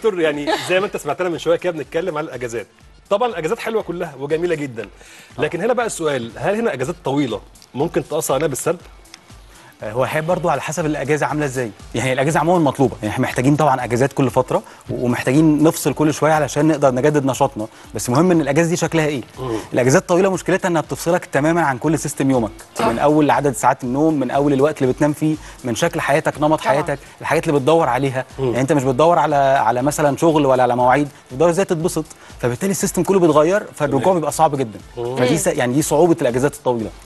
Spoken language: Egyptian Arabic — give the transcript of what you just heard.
دكتور يعني زي ما انت سمعتنا من شويه كده بنتكلم على الاجازات طبعا الاجازات حلوه كلها وجميله جدا لكن هنا بقى السؤال هل هنا اجازات طويله ممكن تاثر علينا بالسلب هو الحقيقه برضو على حسب الاجازه عامله ازاي يعني الاجازه عموما مطلوبه يعني احنا محتاجين طبعا اجازات كل فتره ومحتاجين نفصل كل شويه علشان نقدر نجدد نشاطنا بس مهم ان الاجازه دي شكلها ايه الاجازات الطويله مشكلتها انها بتفصلك تماما عن كل سيستم يومك من اول عدد ساعات النوم من اول الوقت اللي بتنام فيه من شكل حياتك نمط طبعاً. حياتك الحاجات اللي بتدور عليها يعني انت مش بتدور على على مثلا شغل ولا على مواعيد بتدور ازاي تتبسط فبالتالي السيستم كله بيتغير فالرجوع بيبقى صعب جدا فدي س- يعني دي صعوبه الاجازات الطويله